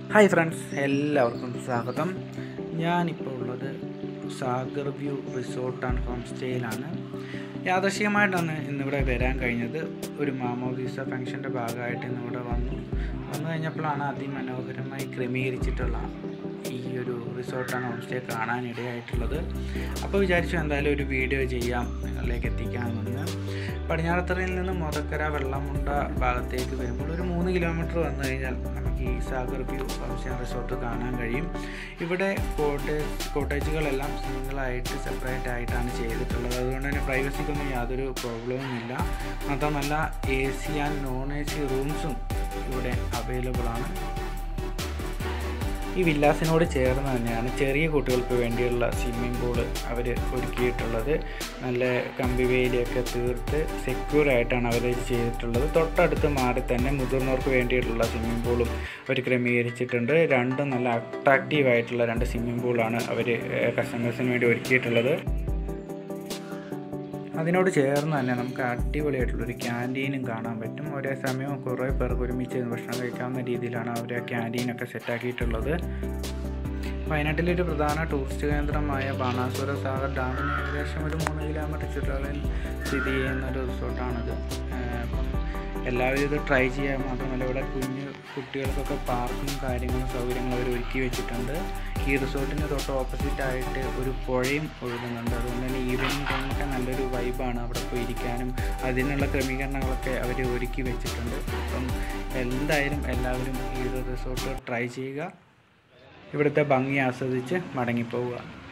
hi friends എല്ലാവർക്കും സ്വാഗതം ഞാനിപ്പോൾ ഉള്ളത് Sagar view resort and home സ്റ്റേയിലാണ് യാദൃശികമായിട്ടാണ് ഇന്നിവിടെ വരാൻ കഴിഞ്ഞത് ഒരു മാമോദീസ ഫംഗ്ഷൻ്റെ ഭാഗമായിട്ട് ഇന്നിവിടെ വന്നു വന്നു കഴിഞ്ഞപ്പോഴാണ് അതിമനോഹരമായി ക്രമീകരിച്ചിട്ടുള്ള ഈ ഒരു റിസോർട്ട് ആൻഡ് ഹോം സ്റ്റേ കാണാനിടയായിട്ടുള്ളത് അപ്പോൾ വിചാരിച്ചു എന്തായാലും ഒരു വീഡിയോ ചെയ്യാം നിങ്ങളിലേക്ക് എത്തിക്കാമെന്ന് പടിഞ്ഞാറത്തറയിൽ നിന്ന് മുതക്കര വെള്ളമുണ്ട ഭാഗത്തേക്ക് വരുമ്പോൾ ഒരു മൂന്ന് കിലോമീറ്റർ വന്നു കഴിഞ്ഞാൽ നമുക്ക് ഈ സാഗർ വ്യൂ ഹോംസ്റ്റേ റിസോർട്ട് കാണാൻ കഴിയും ഇവിടെ കോട്ടേജ് കോട്ടേജുകളെല്ലാം സിംഗിളായിട്ട് സെപ്പറേറ്റ് ആയിട്ടാണ് ചെയ്തിട്ടുള്ളത് അതുകൊണ്ട് തന്നെ പ്രൈവസിക്കൊന്നും യാതൊരു പ്രോബ്ലവും ഇല്ല മാത്രമല്ല A C and non A C റൂംസും ഇവിടെ അവൈലബിൾ ആണ് ഈ വില്ലാസിനോട് ചേർന്ന് തന്നെയാണ് ചെറിയ കുട്ടികൾക്ക് വേണ്ടിയുള്ള സ്വിമ്മിംഗ് പൂള് അവർ ഒരുക്കിയിട്ടുള്ളത് നല്ല കമ്പിവേലിയൊക്കെ തീർത്ത് സെക്യൂർ ആയിട്ടാണ് അവർ ചെയ്തിട്ടുള്ളത് തൊട്ടടുത്ത് മാറി തന്നെ മുതിർന്നവർക്ക് വേണ്ടിയിട്ടുള്ള സ്വിമ്മിംഗ് പൂളും അവർ ക്രമീകരിച്ചിട്ടുണ്ട് രണ്ടും നല്ല അട്രാക്റ്റീവ് ആയിട്ടുള്ള രണ്ട് സ്വിമ്മിംഗ് പൂളാണ് അവർ കസ്റ്റമേഴ്സിന് വേണ്ടി ഒരുക്കിയിട്ടുള്ളത് അതിനോട് ചേർന്ന് തന്നെ നമുക്ക് അടിപൊളിയായിട്ടുള്ളൊരു ക്യാൻറ്റീനും കാണാൻ പറ്റും ഒരേ സമയം കുറേ പേർക്ക് ഒരുമിച്ച് ഭക്ഷണം കഴിക്കാവുന്ന രീതിയിലാണ് അവർ ആ ക്യാൻറ്റീനൊക്കെ സെറ്റാക്കിയിട്ടുള്ളത് വയനാട്ടിലെ ഒരു പ്രധാന ടൂറിസ്റ്റ് കേന്ദ്രമായ ബാണാസുര സാഗർ ഡാമിന് ഏകദേശം ഒരു മൂന്ന് കിലോമീറ്റർ ചുറ്റളവിൽ സ്ഥിതി ചെയ്യുന്ന ഒരു റിസോർട്ടാണിത് അപ്പം എല്ലാവരും ഇത് ട്രൈ ചെയ്യാൻ മാത്രമല്ല ഇവിടെ കുഞ്ഞു കുട്ടികൾക്കൊക്കെ പാർക്കും കാര്യങ്ങളും സൗകര്യങ്ങളും അവർ ഒരുക്കി വെച്ചിട്ടുണ്ട് ഈ റിസോർട്ടിന് തൊട്ട് ഓപ്പോസിറ്റ് ആയിട്ട് ഒരു പുഴയും ഒഴുകുന്നുണ്ട് അതുകൊണ്ട് തന്നെ ഈവനിങ് ടൈമൊക്കെ നല്ലൊരു വൈബാണ് അവിടെ പോയി ഇരിക്കാനും അതിനുള്ള ക്രമീകരണങ്ങളൊക്കെ അവർ ഒരുക്കി വെച്ചിട്ടുണ്ട് അപ്പം എന്തായാലും എല്ലാവരും ഈ ഒരു റിസോർട്ട് ട്രൈ ചെയ്യുക ഇവിടുത്തെ ഭംഗി ആസ്വദിച്ച് മടങ്ങിപ്പോവുക